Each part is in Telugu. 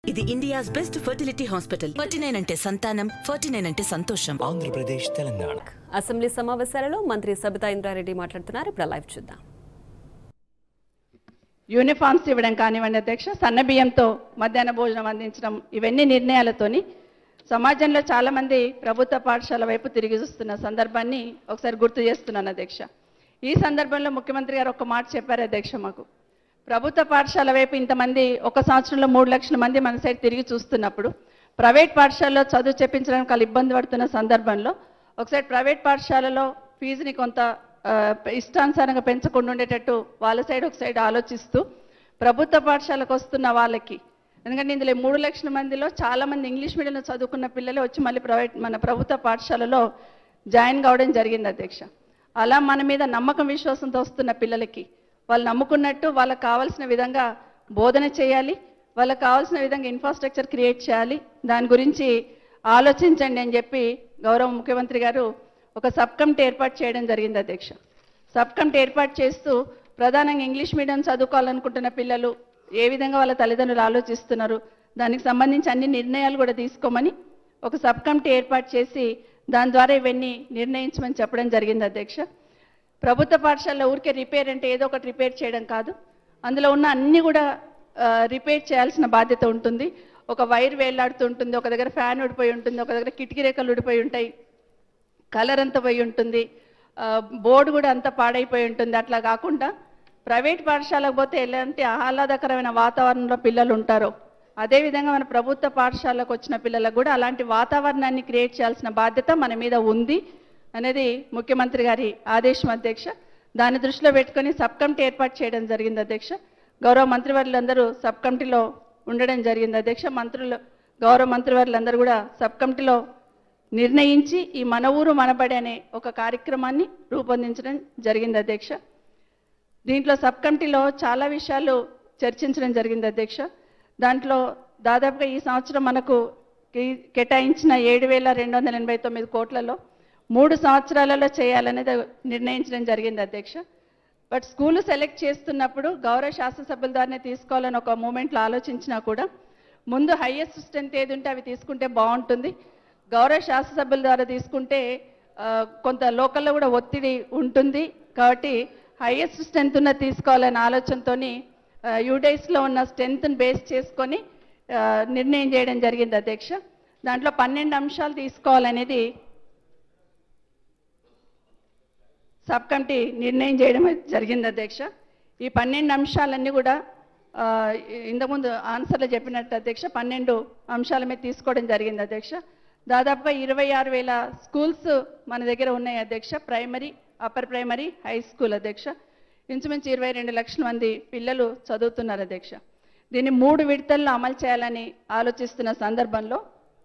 ఇది India's best fertility hospital forty nine అంటే సంతానం ఫార్టీ నైన్ అంటే సంతోషం ఆంధ్రప్రదేశ్ తెలంగాణ అసెంబ్లీ సమావేశాలలో మంత్రి సబితా ఇంద్రారెడ్డి మాట్లాడుతున్నారు ఇప్పుడు లైవ్ చూద్దాం యూనిఫామ్స్ ఇవ్వడం కానివ్వండి అధ్యక్ష సన్న బియ్యంతో మధ్యాహ్న భోజనం అందించడం ఇవన్నీ నిర్ణయాలతోని సమాజంలో చాలామంది ప్రభుత్వ పాఠశాల వైపు తిరిగి చూస్తున్న సందర్భాన్ని ఒకసారి గుర్తు చేస్తున్నాను అధ్యక్ష ఈ సందర్భంలో ముఖ్యమంత్రి గారు ఒక మాట చెప్పారు అధ్యక్ష మాకు ప్రభుత్వ పాఠశాల వైపు ఇంతమంది ఒక సంవత్సరంలో మూడు లక్షల మంది మన సైడ్ తిరిగి చూస్తున్నప్పుడు ప్రైవేట్ పాఠశాలలో చదువు చెప్పించడానికి వాళ్ళు ఇబ్బంది పడుతున్న సందర్భంలో ఒకసారి ప్రైవేట్ పాఠశాలలో ఫీజుని కొంత ఆ, ఇష్టానుసారంగా పెంచకుండా ఉండేటట్టు వాళ్ళ సైడ్ ఒక సైడ్ ఆలోచిస్తూ ప్రభుత్వ పాఠశాలకు వస్తున్న వాళ్ళకి ఎందుకంటే ఇందులో ఈ మూడు లక్షల మందిలో చాలా మంది ఇంగ్లీష్ మీడియంలో చదువుకున్న పిల్లలే వచ్చి మళ్ళీ ప్రైవేట్ మన ప్రభుత్వ పాఠశాలలో జాయిన్ కావడం జరిగింది అధ్యక్ష అలా మన మీద నమ్మకం విశ్వాసంతో వస్తున్న పిల్లలకి వాళ్ళు నమ్ముకున్నట్టు వాళ్ళకి కావాల్సిన విధంగా బోధన చేయాలి వాళ్ళకి కావాల్సిన విధంగా ఇన్ఫ్రాస్ట్రక్చర్ క్రియేట్ చేయాలి దాని గురించి ఆలోచించండి అని చెప్పి గౌరవ ముఖ్యమంత్రి గారు ఒక సబ్ కమిటీ ఏర్పాటు చేయడం జరిగింది అధ్యక్ష సబ్ కమిటీ ఏర్పాటు చేస్తూ ప్రధానంగా ఇంగ్లీష్ మీడియం చదువుకోవాలనుకుంటున్న పిల్లలు ఏ విధంగా వాళ్ళ తల్లిదండ్రులు ఆలోచిస్తున్నారు దానికి సంబంధించి అన్ని నిర్ణయాలు కూడా తీసుకోమని ఒక సబ్ కమిటీ ఏర్పాటు చేసి దాని ద్వారా ఇవన్నీ నిర్ణయించమని చెప్పడం జరిగింది అధ్యక్ష ప్రభుత్వ పాఠశాలలో ఊరికే రిపేర్ అంటే ఏదో ఒకటి రిపేర్ చేయడం కాదు అందులో ఉన్న అన్ని కూడా ఆ, రిపేర్ చేయాల్సిన బాధ్యత ఉంటుంది ఒక వైర్ వేలాడుతూ ఉంటుంది ఒక దగ్గర ఫ్యాన్ ఊడిపోయి ఉంటుంది ఒక దగ్గర కిటికీ రేఖలు ఊడిపోయి ఉంటాయి కలర్ అంతా పోయి ఉంటుంది ఆ, బోర్డు కూడా అంతా పాడైపోయి ఉంటుంది అట్లా కాకుండా ప్రైవేట్ పాఠశాలకు పోతే ఎలాంటి ఆహ్లాదకరమైన వాతావరణంలో పిల్లలు ఉంటారో అదేవిధంగా మన ప్రభుత్వ పాఠశాలకు వచ్చిన పిల్లలకు కూడా అలాంటి వాతావరణాన్ని క్రియేట్ చేయాల్సిన బాధ్యత మన మీద ఉంది అనేది ముఖ్యమంత్రి గారి ఆదేశం అధ్యక్ష దాన్ని దృష్టిలో పెట్టుకొని సబ్ కమిటీ ఏర్పాటు చేయడం జరిగింది అధ్యక్ష గౌరవ మంత్రివర్యులందరూ సబ్ కమిటీలో ఉండడం జరిగింది అధ్యక్ష మంత్రులు గౌరవ మంత్రివర్యులందరూ కూడా సబ్ కమిటీలో నిర్ణయించి ఈ మన ఊరు మనబడి అనే ఒక కార్యక్రమాన్ని రూపొందించడం జరిగింది అధ్యక్ష దీంట్లో సబ్ కమిటీలో చాలా విషయాలు చర్చించడం జరిగింది అధ్యక్ష దాంట్లో దాదాపుగా ఈ సంవత్సరం మనకు కే- కేటాయించిన ఏడు వేల రెండు వందల ఎనభై తొమ్మిది కోట్లలో మూడు సంవత్సరాలలో చేయాలనేది నిర్ణయించడం జరిగింది అధ్యక్ష బట్ స్కూల్ సెలెక్ట్ చేస్తున్నప్పుడు గౌరవ శాసనసభ్యుల ద్వారానే తీసుకోవాలని ఒక మూమెంట్లో ఆలోచించినా కూడా ముందు హైయెస్ట్ స్ట్రెంత్ ఏది ఉంటే అవి తీసుకుంటే బాగుంటుంది గౌరవ శాసనసభ్యుల ద్వారా తీసుకుంటే ఆ, కొంత లోకల్లో కూడా ఒత్తిడి ఉంటుంది కాబట్టి హైయెస్ట్ స్ట్రెంత్ ఉన్న తీసుకోవాలనే ఆలోచనతోని యూడైస్లో ఉన్న స్ట్రెంత్ని బేస్ చేసుకొని ఆ, నిర్ణయం చేయడం జరిగింది అధ్యక్ష దాంట్లో పన్నెండు అంశాలు తీసుకోవాలనేది సబ్ కమిటీ నిర్ణయం చేయడం జరిగింది అధ్యక్ష ఈ పన్నెండు అంశాలన్నీ కూడా ఆ, ఇంతకుముందు ఆన్సర్లో చెప్పినట్టు అధ్యక్ష పన్నెండు అంశాల మీద తీసుకోవడం జరిగింది అధ్యక్ష దాదాపుగా ఇరవై ఆరు వేల స్కూల్స్ మన దగ్గర ఉన్నాయి అధ్యక్ష primary upper primary high school అధ్యక్ష ఇంచుమించు ఇరవై రెండు లక్షల మంది పిల్లలు చదువుతున్నారు అధ్యక్ష దీన్ని మూడు విడతల్లో అమలు చేయాలని ఆలోచిస్తున్న సందర్భంలో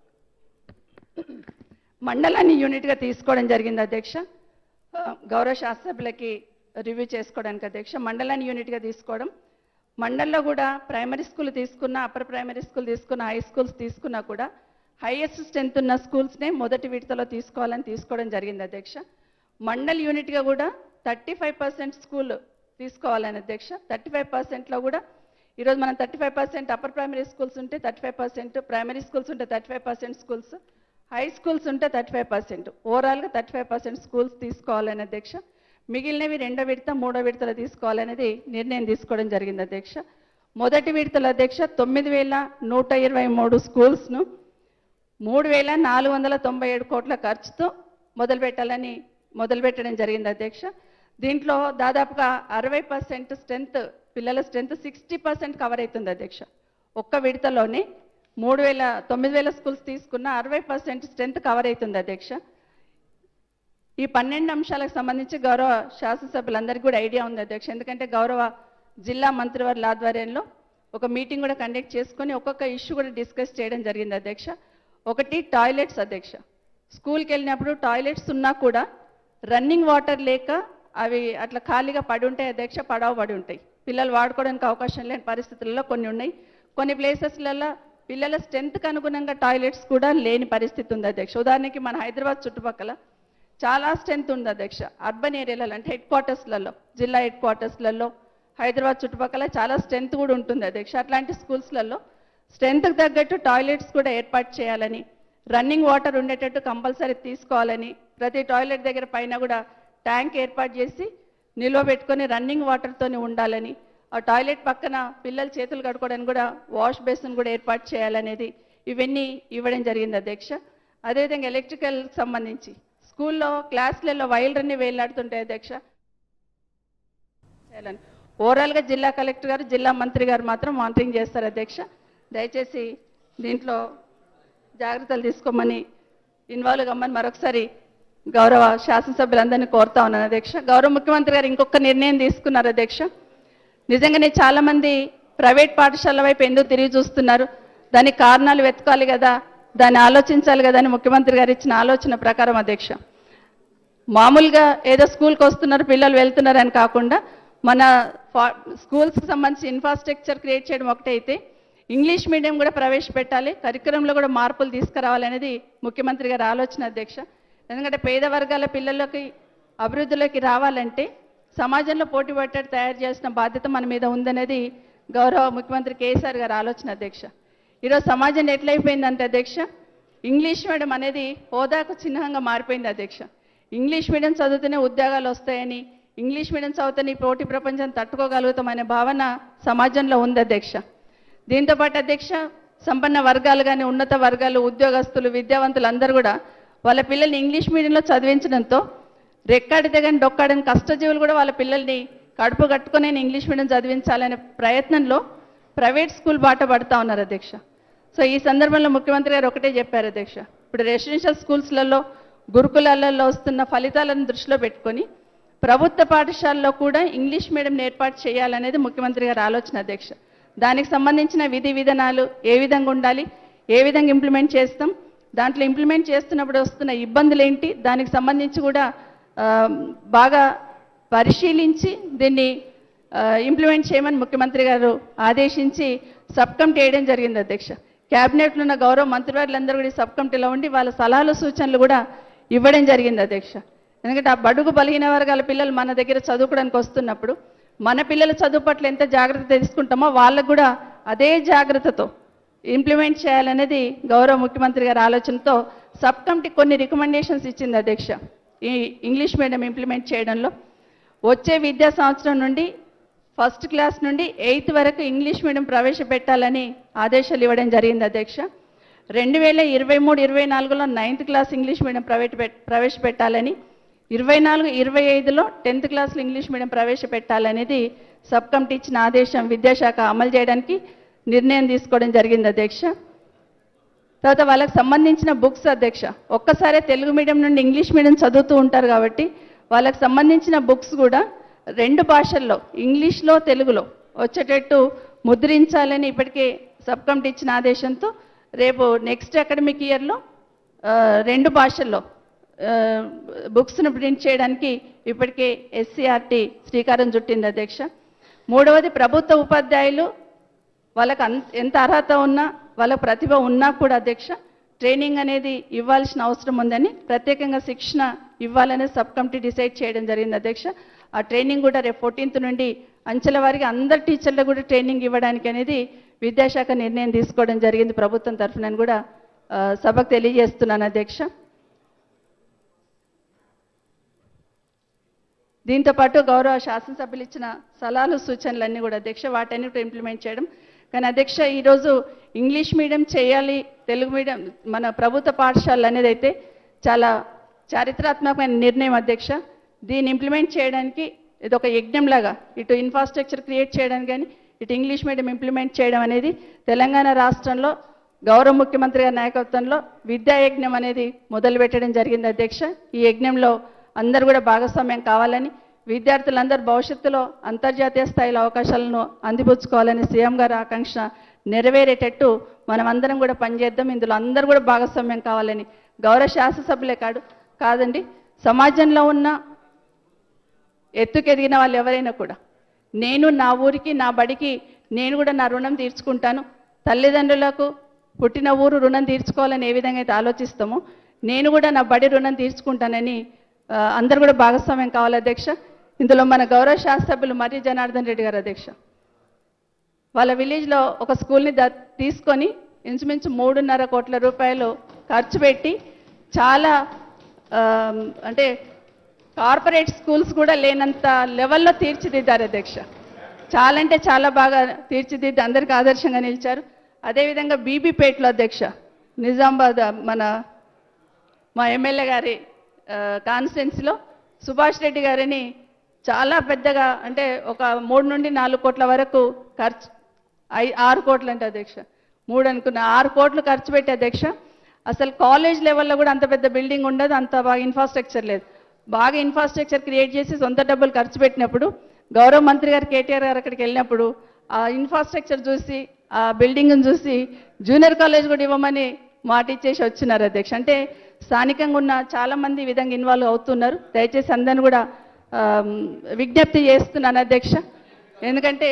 మండలాన్ని యూనిట్గా తీసుకోవడం జరిగింది అధ్యక్ష ఆ, గౌరవ శాస్త్రసభ్యులకి రివ్యూ చేసుకోవడానికి అధ్యక్ష మండలాన్ని యూనిట్గా తీసుకోవడం మండల్లో కూడా ప్రైమరీ స్కూల్ తీసుకున్న అప్పర్ ప్రైమరీ స్కూల్ తీసుకున్న హై స్కూల్స్ తీసుకున్నా కూడా హైయెస్ట్ స్ట్రెంత్ ఉన్న స్కూల్స్నే మొదటి విడతలో తీసుకోవాలని తీసుకోవడం జరిగింది అధ్యక్ష మండల్ యూనిట్గా కూడా థర్టీ ఫైవ్ పర్సెంట్ స్కూల్ తీసుకోవాలని అధ్యక్ష థర్టీ ఫైవ్ పర్సెంట్లో కూడా ఈరోజు మనం thirty five percent upper primary schools ఉంటే thirty five percent primary schools ఉంటే thirty five percent schools high schools ఉంటే థర్టీ ఫైవ్ పర్సెంట్ ఓవరాల్గా థర్టీ ఫైవ్ పర్సెంట్ స్కూల్స్ తీసుకోవాలని అధ్యక్ష మిగిలినవి రెండో విడత మూడో విడతలో తీసుకోవాలనేది నిర్ణయం తీసుకోవడం జరిగింది అధ్యక్ష మొదటి విడతల అధ్యక్ష తొమ్మిది వేల నూట ఇరవై మూడు స్కూల్స్ను మూడు వేల నాలుగు వందల తొంభై ఏడు కోట్ల ఖర్చుతో మొదలు పెట్టాలని మొదలు పెట్టడం జరిగింది అధ్యక్ష దీంట్లో దాదాపుగా అరవై పర్సెంట్ స్ట్రెంత్ పిల్లల స్ట్రెంత్ సిక్స్టీ పర్సెంట్ కవర్ అవుతుంది అధ్యక్ష ఒక్క విడతలోనే మూడు వేల తొమ్మిది వేల స్కూల్స్ తీసుకున్న అరవై పర్సెంట్ స్ట్రెంత్ కవర్ అవుతుంది అధ్యక్ష ఈ పన్నెండు అంశాలకు సంబంధించి గౌరవ శాసనసభ్యులందరికీ కూడా ఐడియా ఉంది అధ్యక్ష ఎందుకంటే గౌరవ జిల్లా మంత్రివర్ల ఆధ్వర్యంలో ఒక మీటింగ్ కూడా కండక్ట్ చేసుకొని ఒక్కొక్క ఇష్యూ కూడా డిస్కస్ చేయడం జరిగింది అధ్యక్ష ఒకటి టాయిలెట్స్ అధ్యక్ష స్కూల్కి వెళ్ళినప్పుడు టాయిలెట్స్ ఉన్నా కూడా రన్నింగ్ వాటర్ లేక అవి అట్లా ఖాళీగా పడి ఉంటాయి అధ్యక్ష పడవ పడి ఉంటాయి పిల్లలు వాడుకోవడానికి అవకాశం లేని పరిస్థితులలో కొన్ని ఉన్నాయి కొన్ని ప్లేసెస్లలో పిల్లల స్ట్రెంత్కి అనుగుణంగా టాయిలెట్స్ కూడా లేని పరిస్థితి ఉంది అధ్యక్ష ఉదాహరణకి మన హైదరాబాద్ చుట్టుపక్కల చాలా స్ట్రెంత్ ఉంది అధ్యక్ష అర్బన్ ఏరియాలలో అంటే హెడ్ క్వార్టర్స్లలో జిల్లా హెడ్ క్వార్టర్స్లలో హైదరాబాద్ చుట్టుపక్కల చాలా స్ట్రెంత్ కూడా ఉంటుంది అధ్యక్ష అట్లాంటి స్కూల్స్లలో స్ట్రెంత్కి తగ్గట్టు టాయిలెట్స్ కూడా ఏర్పాటు చేయాలని రన్నింగ్ వాటర్ ఉండేటట్టు కంపల్సరీ తీసుకోవాలని ప్రతి టాయిలెట్ దగ్గర పైన కూడా ట్యాంక్ ఏర్పాటు చేసి నిల్వ పెట్టుకొని రన్నింగ్ వాటర్తోనే ఉండాలని ఆ టాయిలెట్ పక్కన పిల్లలు చేతులు కడుక్కోవడానికి కూడా వాష్ బేసిన్ కూడా ఏర్పాటు చేయాలనేది ఇవన్నీ ఇవ్వడం జరిగింది అధ్యక్ష అదేవిధంగా ఎలక్ట్రికల్ సంబంధించి స్కూల్లో క్లాసులలో వైర్లన్నీ వేలాడుతుంటాయి అధ్యక్ష చేయాలని ఓవరాల్గా జిల్లా కలెక్టర్ గారు జిల్లా మంత్రి గారు మాత్రం మానిటరింగ్ చేస్తారు అధ్యక్ష దయచేసి దీంట్లో జాగ్రత్తలు తీసుకోమని ఇన్వాల్వ్ కమ్మని మరొకసారి గౌరవ శాసనసభ్యులందరినీ కోరుతా ఉన్నాను అధ్యక్ష గౌరవ ముఖ్యమంత్రి గారు ఇంకొక నిర్ణయం తీసుకున్నారు అధ్యక్ష నిజంగానే చాలా మంది ప్రైవేట్ పాఠశాల వైపు ఎందుకు తిరిగి చూస్తున్నారు దానికి కారణాలు వెతకాలి కదా దాన్ని ఆలోచించాలి కదా అని ముఖ్యమంత్రి గారు ఇచ్చిన ఆలోచన ప్రకారం అధ్యక్ష మామూలుగా ఏదో స్కూల్కి వస్తున్నారు పిల్లలు వెళ్తున్నారు అని కాకుండా మన ఫా- స్కూల్స్కి సంబంధించి ఇన్ఫ్రాస్ట్రక్చర్ క్రియేట్ చేయడం ఒకటైతే ఇంగ్లీష్ మీడియం కూడా ప్రవేశపెట్టాలి కరికులంలో కూడా మార్పులు తీసుకురావాలనేది ముఖ్యమంత్రి గారి ఆలోచన అధ్యక్ష ఎందుకంటే పేద వర్గాల పిల్లలకి అభివృద్ధిలోకి రావాలంటే సమాజంలో పోటీ పట్టేట్టు తయారు చేసిన బాధ్యత మన మీద ఉందనేది గౌరవ ముఖ్యమంత్రి కేసీఆర్ గారి ఆలోచన అధ్యక్ష ఈరోజు సమాజం ఎట్లయిపోయిందంటే అధ్యక్ష ఇంగ్లీష్ మీడియం అనేది హోదాకు చిహ్నంగా మారిపోయింది అధ్యక్ష ఇంగ్లీష్ మీడియం చదివితేనే ఉద్యోగాలు వస్తాయని ఇంగ్లీష్ మీడియం చదివితేనే ఈ పోటీ ప్రపంచం తట్టుకోగలుగుతామనే భావన సమాజంలో ఉంది అధ్యక్ష దీంతో పాటు అధ్యక్ష సంపన్న వర్గాలు కానీ ఉన్నత వర్గాలు ఉద్యోగస్తులు విద్యావంతులు అందరూ కూడా వాళ్ళ పిల్లల్ని ఇంగ్లీష్ మీడియంలో చదివించడంతో రెక్కాడితే కానీ డొక్కాడని కష్టజీవులు కూడా వాళ్ళ పిల్లల్ని కడుపు కట్టుకునే ఇంగ్లీష్ మీడియం చదివించాలనే ప్రయత్నంలో ప్రైవేట్ స్కూల్ బాట పడతా ఉన్నారు అధ్యక్ష సో ఈ సందర్భంలో ముఖ్యమంత్రి గారు ఒకటే చెప్పారు అధ్యక్ష ఇప్పుడు రెసిడెన్షియల్ స్కూల్స్లలో గురుకులాలలో వస్తున్న ఫలితాలను దృష్టిలో పెట్టుకొని ప్రభుత్వ పాఠశాలలో కూడా ఇంగ్లీష్ మీడియం ఏర్పాటు చేయాలనేది ముఖ్యమంత్రి గారి ఆలోచన అధ్యక్ష దానికి సంబంధించిన విధి విధానాలు ఏ విధంగా ఉండాలి ఏ విధంగా ఇంప్లిమెంట్ చేస్తాం దాంట్లో ఇంప్లిమెంట్ చేస్తున్నప్పుడు వస్తున్న ఇబ్బందులు ఏంటి దానికి సంబంధించి కూడా ఆ, బాగా పరిశీలించి దీన్ని ఇంప్లిమెంట్ చేయమని ముఖ్యమంత్రి గారు ఆదేశించి సబ్ కమిటీ వేయడం జరిగింది అధ్యక్ష క్యాబినెట్లో ఉన్న గౌరవ మంత్రివర్యులందరూ కూడా ఈ సబ్ కమిటీలో ఉండి వాళ్ళ సలహాలు సూచనలు కూడా ఇవ్వడం జరిగింది అధ్యక్ష ఎందుకంటే ఆ బడుగు బలహీన వర్గాల పిల్లలు మన దగ్గర చదువుకోవడానికి వస్తున్నప్పుడు మన పిల్లల చదువు పట్ల ఎంత జాగ్రత్త తీసుకుంటామో వాళ్ళకు కూడా అదే జాగ్రత్తతో ఇంప్లిమెంట్ చేయాలనేది గౌరవ ముఖ్యమంత్రి గారి ఆలోచనతో సబ్ కమిటీ కొన్ని రికమెండేషన్స్ ఇచ్చింది అధ్యక్ష ఈ ఇంగ్లీష్ మీడియం ఇంప్లిమెంట్ చేయడంలో వచ్చే విద్యా సంవత్సరం నుండి ఫస్ట్ క్లాస్ నుండి ఎయిత్ వరకు ఇంగ్లీష్ మీడియం ప్రవేశపెట్టాలని ఆదేశాలు ఇవ్వడం జరిగింది అధ్యక్ష రెండు వేల ఇరవై మూడు ఇరవై నాలుగులో ninth class English medium private ప్రవేశపెట్టాలని ఇరవై నాలుగు ఇరవై ఐదులో టెన్త్ క్లాస్లో ఇంగ్లీష్ మీడియం ప్రవేశపెట్టాలనేది సబ్ కమిటీ ఇచ్చిన ఆదేశం విద్యాశాఖ అమలు చేయడానికి నిర్ణయం తీసుకోవడం జరిగింది అధ్యక్ష తర్వాత వాళ్ళకి సంబంధించిన బుక్స్ అధ్యక్ష ఒక్కసారే తెలుగు మీడియం నుండి ఇంగ్లీష్ మీడియం చదువుతూ ఉంటారు కాబట్టి వాళ్ళకి సంబంధించిన బుక్స్ కూడా రెండు భాషల్లో ఇంగ్లీష్లో తెలుగులో వచ్చేటట్టు ముద్రించాలని ఇప్పటికే సబ్ కమిటీ ఇచ్చిన ఆదేశంతో రేపు నెక్స్ట్ అకాడమిక్ ఇయర్లో రెండు భాషల్లో బుక్స్ను ప్రింట్ చేయడానికి ఇప్పటికే ఎస్సీఆర్టీ శ్రీకారం చుట్టింది అధ్యక్ష మూడవది ప్రభుత్వ ఉపాధ్యాయులు వాళ్ళకి అన్ ఎంత అర్హత ఉన్నా వాళ్ళ ప్రతిభ ఉన్నా కూడా అధ్యక్ష ట్రైనింగ్ అనేది ఇవ్వాల్సిన అవసరం ఉందని ప్రత్యేకంగా శిక్షణ ఇవ్వాలని సబ్ కమిటీ డిసైడ్ చేయడం జరిగింది అధ్యక్ష ఆ ట్రైనింగ్ కూడా రేపు ఫోర్టీన్త్ నుండి అంచెల వారికి అందరు టీచర్లకు కూడా ట్రైనింగ్ ఇవ్వడానికి అనేది విద్యాశాఖ నిర్ణయం తీసుకోవడం జరిగింది ప్రభుత్వం తరఫున కూడా ఆ, సభకు తెలియజేస్తున్నాను అధ్యక్ష దీంతో పాటు గౌరవ శాసనసభ్యులు ఇచ్చిన సలహాలు సూచనలన్నీ కూడా అధ్యక్ష వాటన్ని కూడా ఇంప్లిమెంట్ చేయడం కానీ అధ్యక్ష ఈరోజు ఇంగ్లీష్ మీడియం చేయాలి తెలుగు మీడియం మన ప్రభుత్వ పాఠశాలలు అనేది అయితే చాలా చారిత్రాత్మకమైన నిర్ణయం అధ్యక్ష దీన్ని ఇంప్లిమెంట్ చేయడానికి ఇది ఒక యజ్ఞంలాగా ఇటు ఇన్ఫ్రాస్ట్రక్చర్ క్రియేట్ చేయడానికి కానీ ఇటు ఇంగ్లీష్ మీడియం ఇంప్లిమెంట్ చేయడం అనేది తెలంగాణ రాష్ట్రంలో గౌరవ ముఖ్యమంత్రి గారి నాయకత్వంలో విద్యా యజ్ఞం అనేది మొదలు పెట్టడం జరిగింది అధ్యక్ష ఈ యజ్ఞంలో అందరూ కూడా భాగస్వామ్యం కావాలని విద్యార్థులందరూ భవిష్యత్తులో అంతర్జాతీయ స్థాయిలో అవకాశాలను అందిపుచ్చుకోవాలని సీఎం గారి ఆకాంక్ష నెరవేరేటట్టు మనం అందరం కూడా పనిచేద్దాం ఇందులో అందరూ కూడా భాగస్వామ్యం కావాలని గౌరవ శాసనసభ్యులే కాదు కాదండి సమాజంలో ఉన్న ఎత్తుకెదిగిన వాళ్ళు ఎవరైనా కూడా నేను నా ఊరికి నా బడికి నేను కూడా నా రుణం తీర్చుకుంటాను తల్లిదండ్రులకు పుట్టిన ఊరు రుణం తీర్చుకోవాలని ఏ విధంగా అయితే ఆలోచిస్తామో నేను కూడా నా బడి రుణం తీర్చుకుంటానని ఆ, అందరూ కూడా భాగస్వామ్యం కావాలి అధ్యక్ష ఇందులో మన గౌరవ శాసనసభ్యులు మర్రి జనార్దన్ రెడ్డి గారు అధ్యక్ష వాళ్ళ విలేజ్లో ఒక స్కూల్ని ద తీసుకొని ఇంచుమించు మూడున్నర కోట్ల రూపాయలు ఖర్చు పెట్టి చాలా ఆ, అంటే కార్పొరేట్ స్కూల్స్ కూడా లేనంత లెవెల్లో తీర్చిదిద్దారు అధ్యక్ష చాలా అంటే చాలా బాగా తీర్చిదిద్ది అందరికీ ఆదర్శంగా నిలిచారు అదేవిధంగా బీబీపేటలో అధ్యక్ష నిజామాబాద్ మన మా ఎమ్మెల్యే గారి కాన్స్టిట్యున్సీలో సుభాష్ రెడ్డి గారిని చాలా పెద్దగా అంటే ఒక మూడు నుండి నాలుగు కోట్ల వరకు ఖర్చు ఐ ఆరు కోట్లు అంటే అధ్యక్ష మూడు అనుకున్న ఆరు కోట్లు ఖర్చు పెట్టి అధ్యక్ష అసలు కాలేజ్ లెవెల్లో కూడా అంత పెద్ద బిల్డింగ్ ఉండదు అంత బాగా ఇన్ఫ్రాస్ట్రక్చర్ లేదు బాగా ఇన్ఫ్రాస్ట్రక్చర్ క్రియేట్ చేసి సొంత డబ్బులు ఖర్చు పెట్టినప్పుడు గౌరవ మంత్రి గారు కేటీఆర్ గారు అక్కడికి వెళ్ళినప్పుడు ఆ ఇన్ఫ్రాస్ట్రక్చర్ చూసి ఆ బిల్డింగ్ని చూసి జూనియర్ కాలేజ్ కూడా ఇవ్వమని మాట ఇచ్చేసి వచ్చినారు అధ్యక్ష అంటే స్థానికంగా ఉన్న చాలా మంది ఈ విధంగా ఇన్వాల్వ్ అవుతున్నారు దయచేసి అందరిని కూడా ఆ, విజ్ఞప్తి చేస్తున్నాను అధ్యక్ష ఎందుకంటే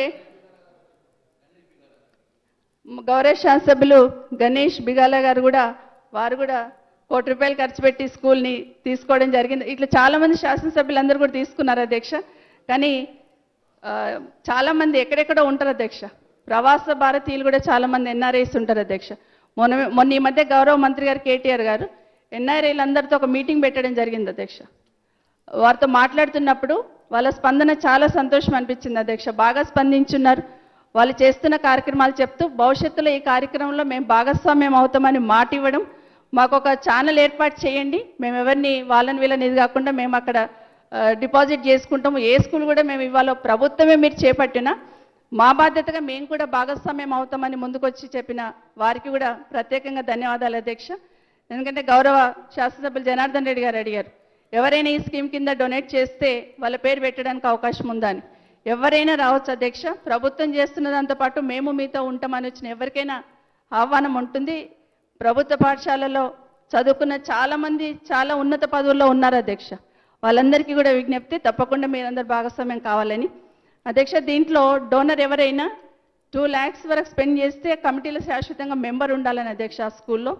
గౌరవ శాసనసభ్యులు గణేష్ బిగాల గారు కూడా వారు కూడా కోటి రూపాయలు ఖర్చు పెట్టి స్కూల్ని తీసుకోవడం జరిగింది ఇట్లా చాలా మంది శాసనసభ్యులందరూ కూడా తీసుకున్నారు అధ్యక్ష కానీ ఆ, చాలా మంది ఎక్కడెక్కడో ఉంటారు అధ్యక్ష ప్రవాస భారతీయులు కూడా చాలా మంది ఎన్ఆర్ఐస్ ఉంటారు అధ్యక్ష మొన్న మొన్న ఈ మధ్య గౌరవ మంత్రి గారు కేటీఆర్ గారు ఎన్ఆర్ఐలు అందరితో ఒక మీటింగ్ పెట్టడం జరిగింది అధ్యక్ష వారితో మాట్లాడుతున్నప్పుడు వాళ్ళ స్పందన చాలా సంతోషం అనిపించింది అధ్యక్ష బాగా స్పందించున్నారు వాళ్ళు చేస్తున్న కార్యక్రమాలు చెప్తూ భవిష్యత్తులో ఈ కార్యక్రమంలో మేము భాగస్వామ్యం అవుతామని మాట ఇవ్వడం మాకు ఒక ఛానల్ ఏర్పాటు చేయండి మేము ఎవరిని వాళ్ళని వీళ్ళని ఇది కాకుండా మేము అక్కడ ఆ, డిపాజిట్ చేసుకుంటాము ఏ స్కూల్ కూడా మేము ఇవ్వాలో ప్రభుత్వమే మీరు చేపట్టినా మా బాధ్యతగా మేము కూడా భాగస్వామ్యం అవుతామని ముందుకొచ్చి చెప్పిన వారికి కూడా ప్రత్యేకంగా ధన్యవాదాలు అధ్యక్ష ఎందుకంటే గౌరవ శాసనసభ్యులు జనార్దన్ రెడ్డి గారు అడిగారు ఎవరైనా ఈ స్కీమ్ కింద డొనేట్ చేస్తే వాళ్ళ పేరు పెట్టడానికి అవకాశం ఉందా అని ఎవరైనా రావచ్చు అధ్యక్ష ప్రభుత్వం చేస్తున్న దాంతో పాటు మేము మీతో ఉంటామని వచ్చిన ఎవరికైనా ఆహ్వానం ఉంటుంది ప్రభుత్వ పాఠశాలలో చదువుకున్న చాలా మంది చాలా ఉన్నత పదవుల్లో ఉన్నారు అధ్యక్ష వాళ్ళందరికీ కూడా విజ్ఞప్తి తప్పకుండా మీరందరూ భాగస్వామ్యం కావాలని అధ్యక్ష దీంట్లో డోనర్ ఎవరైనా టూ ల్యాక్స్ వరకు స్పెండ్ చేస్తే కమిటీలో శాశ్వతంగా మెంబర్ ఉండాలని అధ్యక్ష ఆ స్కూల్లో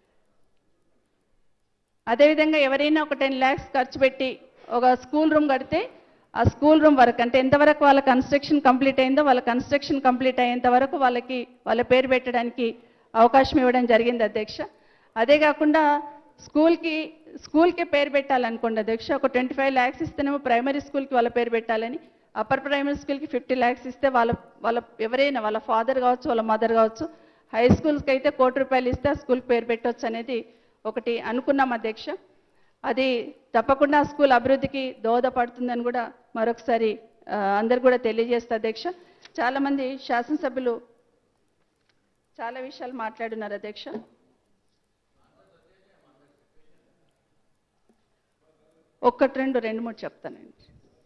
అదేవిధంగా ఎవరైనా ఒక టెన్ ల్యాక్స్ ఖర్చు పెట్టి ఒక స్కూల్ రూమ్ కడితే ఆ స్కూల్ రూమ్ వరకు అంటే ఎంతవరకు వాళ్ళ కన్స్ట్రక్షన్ కంప్లీట్ అయిందో వాళ్ళ కన్స్ట్రక్షన్ కంప్లీట్ అయ్యేంత వరకు వాళ్ళకి వాళ్ళ పేరు పెట్టడానికి అవకాశం ఇవ్వడం జరిగింది అధ్యక్ష అదే కాకుండా స్కూల్కి స్కూల్కి పేరు పెట్టాలనుకోండి అధ్యక్ష ఒక ట్వంటీ ఫైవ్ ల్యాక్స్ ఇస్తేనేమో ప్రైమరీ స్కూల్కి వాళ్ళ పేరు పెట్టాలని అప్పర్ ప్రైమరీ స్కూల్కి ఫిఫ్టీ ల్యాక్స్ ఇస్తే వాళ్ళ వాళ్ళ ఎవరైనా వాళ్ళ ఫాదర్ కావచ్చు వాళ్ళ మదర్ కావచ్చు హై స్కూల్స్కి అయితే కోటి రూపాయలు ఇస్తే ఆ స్కూల్కి పేరు పెట్టవచ్చు అనేది ఒకటి అనుకున్నాం అధ్యక్ష అది తప్పకుండా ఆ స్కూల్ అభివృద్ధికి దోహదపడుతుందని కూడా మరొకసారి ఆ, అందరు కూడా తెలియజేస్తా అధ్యక్ష చాలామంది శాసనసభ్యులు చాలా విషయాలు మాట్లాడున్నారు అధ్యక్ష ఒక్కటి రెండు రెండు మూడు చెప్తానండి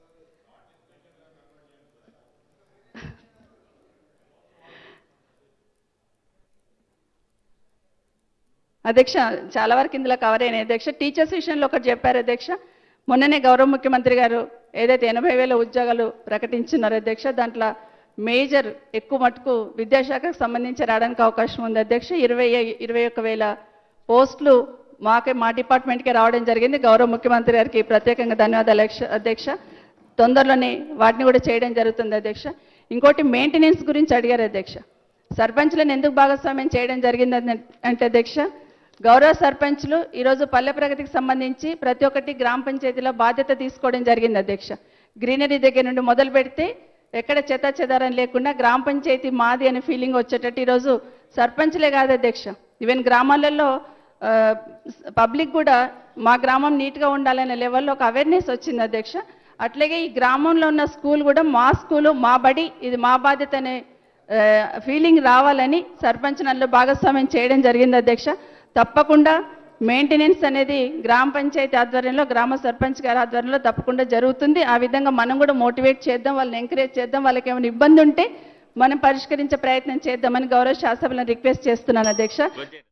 అధ్యక్ష చాలా వరకు ఇందులో కవర్ అయినాయి అధ్యక్ష టీచర్స్ విషయంలో ఒకటి చెప్పారు అధ్యక్ష మొన్ననే గౌరవ ముఖ్యమంత్రి గారు ఏదైతే ఎనభై వేల ఉద్యోగాలు ప్రకటించున్నారో అధ్యక్ష దాంట్లో మేజర్ ఎక్కువ మటుకు విద్యాశాఖకు సంబంధించి రావడానికి అవకాశం ఉంది అధ్యక్ష ఇరవై ఇరవై ఒక్క వేల పోస్టులు మాకే మా డిపార్ట్మెంట్కే రావడం జరిగింది గౌరవ ముఖ్యమంత్రి గారికి ప్రత్యేకంగా ధన్యవాదాలు అధ్యక్ష- అధ్యక్ష తొందరలోనే వాటిని కూడా చేయడం జరుగుతుంది అధ్యక్ష ఇంకోటి మెయింటెనెన్స్ గురించి అడిగారు అధ్యక్ష సర్పంచ్లను ఎందుకు భాగస్వామ్యం చేయడం జరిగింది అన్న- అంటే అధ్యక్ష గౌరవ సర్పంచ్లు ఈరోజు పల్లె ప్రగతికి సంబంధించి ప్రతి ఒక్కటి గ్రామ పంచాయతీలో బాధ్యత తీసుకోవడం జరిగింది అధ్యక్ష గ్రీనరీ దగ్గర నుండి మొదలు పెడితే ఎక్కడ చెత్త చెదారం లేకుండా గ్రామ పంచాయతీ మాది అనే ఫీలింగ్ వచ్చేటట్టు ఈరోజు సర్పంచ్లే కాదు అధ్యక్ష ఈవెన్ గ్రామాలలో పబ్లిక్ కూడా మా గ్రామం నీట్గా ఉండాలనే లెవెల్లో ఒక అవేర్నెస్ వచ్చింది అధ్యక్ష అట్లాగే ఈ గ్రామంలో ఉన్న స్కూల్ కూడా మా స్కూలు మా బడి ఇది మా బాధ్యత అనే ఫీలింగ్ రావాలని సర్పంచ్ నన్ను భాగస్వామ్యం చేయడం జరిగింది అధ్యక్ష తప్పకుండా మెయింటెనెన్స్ అనేది గ్రామ పంచాయతీ ఆధ్వర్యంలో గ్రామ సర్పంచ్ గారి ఆధ్వర్యంలో తప్పకుండా జరుగుతుంది ఆ విధంగా మనం కూడా మోటివేట్ చేద్దాం వాళ్ళని ఎంకరేజ్ చేద్దాం వాళ్ళకి ఏమైనా ఇబ్బంది ఉంటే మనం పరిష్కరించే ప్రయత్నం చేద్దామని గౌరవ శాసనసభలను రిక్వెస్ట్ చేస్తున్నాను అధ్యక్ష